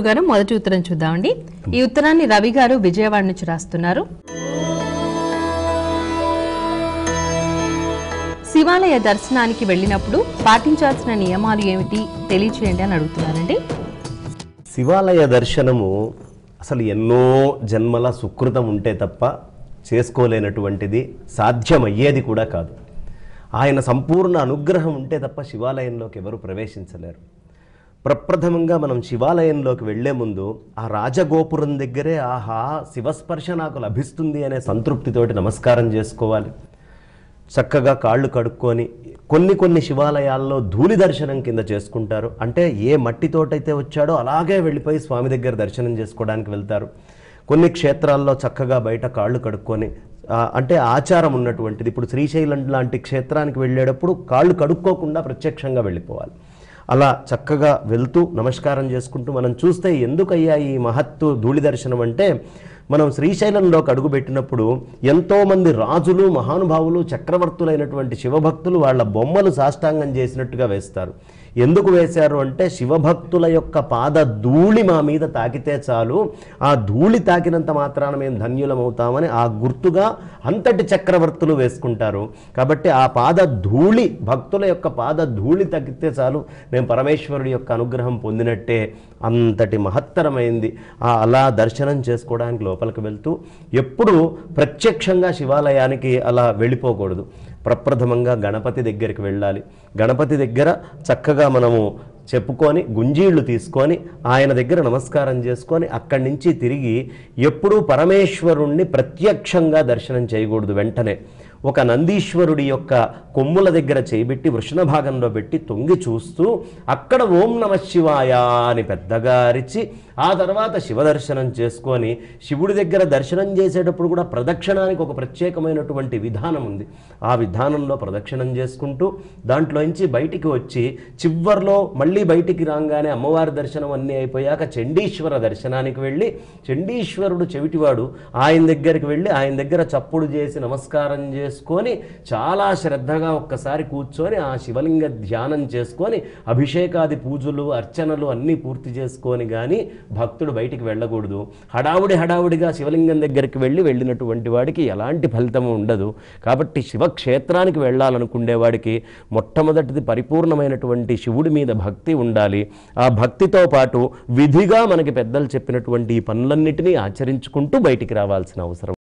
గురుగారు మొదటి ఉత్తరం చూద్దామండి ఈ ఉత్తరాన్ని రవి గారు విజయవాడ నుంచి రాస్తున్నారు శివాలయ దర్శనానికి వెళ్ళినప్పుడు పాటించాల్సిన నియమాలు ఏమిటి తెలియచేయండి అని అడుగుతున్నారండి శివాలయ దర్శనము అసలు ఎన్నో జన్మల సుకృతం ఉంటే తప్ప చేసుకోలేనటువంటిది సాధ్యమయ్యేది కూడా కాదు ఆయన సంపూర్ణ అనుగ్రహం ఉంటే తప్ప శివాలయంలోకి ఎవరు ప్రవేశించలేరు ప్రప్రథమంగా మనం శివాలయంలోకి వెళ్లే ముందు ఆ రాజగోపురం దగ్గరే ఆహా శివస్పర్శ నాకు లభిస్తుంది అనే సంతృప్తితోటి నమస్కారం చేసుకోవాలి చక్కగా కాళ్ళు కడుక్కొని కొన్ని కొన్ని శివాలయాల్లో ధూళి దర్శనం కింద చేసుకుంటారు అంటే ఏ మట్టితోటైతే వచ్చాడో అలాగే వెళ్ళిపోయి స్వామి దగ్గర దర్శనం చేసుకోవడానికి వెళ్తారు కొన్ని క్షేత్రాల్లో చక్కగా బయట కాళ్ళు కడుక్కొని ఆ, అంటే ఆచారం ఉన్నటువంటిది ఇప్పుడు శ్రీశైలం లాంటి క్షేత్రానికి వెళ్ళేటప్పుడు కాళ్ళు కడుక్కోకుండా ప్రత్యక్షంగా వెళ్ళిపోవాలి అలా చక్కగా వెళ్తూ నమస్కారం చేసుకుంటూ మనం చూస్తే ఎందుకయ్యా ఈ మహత్తు ధూళి దర్శనం అంటే మనం శ్రీశైలంలోకి అడుగుపెట్టినప్పుడు ఎంతోమంది రాజులు మహానుభావులు చక్రవర్తులైనటువంటి శివభక్తులు వాళ్ళ బొమ్మలు సాష్టాంగం చేసినట్టుగా వేస్తారు ఎందుకు వేశారు అంటే శివభక్తుల యొక్క పాద ధూళి మా మీద తాకితే చాలు ఆ ధూళి తాకినంత మాత్రాన మేము ధన్యులమవుతామని ఆ గుర్తుగా అంతటి చక్రవర్తులు వేసుకుంటారు కాబట్టి ఆ పాద ధూళి భక్తుల యొక్క పాద ధూళి తగ్గితే చాలు మేము పరమేశ్వరుడి యొక్క అనుగ్రహం పొందినట్టే అంతటి మహత్తరమైంది ఆ అలా దర్శనం చేసుకోవడానికి లోపలికి వెళ్తూ ఎప్పుడూ ప్రత్యక్షంగా శివాలయానికి అలా వెళ్ళిపోకూడదు ప్రప్రథమంగా గణపతి దగ్గరికి వెళ్ళాలి గణపతి దగ్గర చక్కగా మనము చెప్పుకొని గుంజీళ్లు తీసుకొని ఆయన దగ్గర నమస్కారం చేసుకొని అక్కడి నుంచి తిరిగి ఎప్పుడూ పరమేశ్వరుణ్ణి ప్రత్యక్షంగా దర్శనం చేయకూడదు వెంటనే ఒక నందీశ్వరుడి యొక్క కొమ్ముల దగ్గర చేయబెట్టి వృషణ భాగంలో పెట్టి తొంగి చూస్తూ అక్కడ ఓం నమ శివాయ అని పెద్దగా అరిచి ఆ తర్వాత శివ దర్శనం చేసుకొని శివుడి దగ్గర దర్శనం చేసేటప్పుడు కూడా ప్రదక్షిణానికి ఒక ప్రత్యేకమైనటువంటి విధానం ఉంది ఆ విధానంలో ప్రదక్షిణం చేసుకుంటూ దాంట్లోంచి బయటికి వచ్చి చివర్లో మళ్ళీ బయటికి రాగానే అమ్మవారి దర్శనం అన్నీ అయిపోయాక చండీశ్వర దర్శనానికి వెళ్ళి చండీశ్వరుడు చెవిటివాడు ఆయన దగ్గరికి వెళ్ళి ఆయన దగ్గర చప్పుడు చేసి నమస్కారం చేసుకొని చాలా శ్రద్ధగా ఒక్కసారి కూర్చొని ఆ శివలింగ ధ్యానం చేసుకొని అభిషేకాది పూజలు అర్చనలు అన్నీ పూర్తి చేసుకొని కానీ భక్తుడు బయటికి వెళ్ళకూడదు హడావుడి హడావుడిగా శివలింగం దగ్గరికి వెళ్ళి వెళ్ళినటువంటి వాడికి ఎలాంటి ఫలితము ఉండదు కాబట్టి శివక్షేత్రానికి వెళ్ళాలనుకునే వాడికి మొట్టమొదటిది పరిపూర్ణమైనటువంటి శివుడి మీద భక్తి ఉండాలి ఆ భక్తితో పాటు విధిగా మనకి పెద్దలు చెప్పినటువంటి ఈ పనులన్నిటినీ ఆచరించుకుంటూ బయటికి రావాల్సిన అవసరం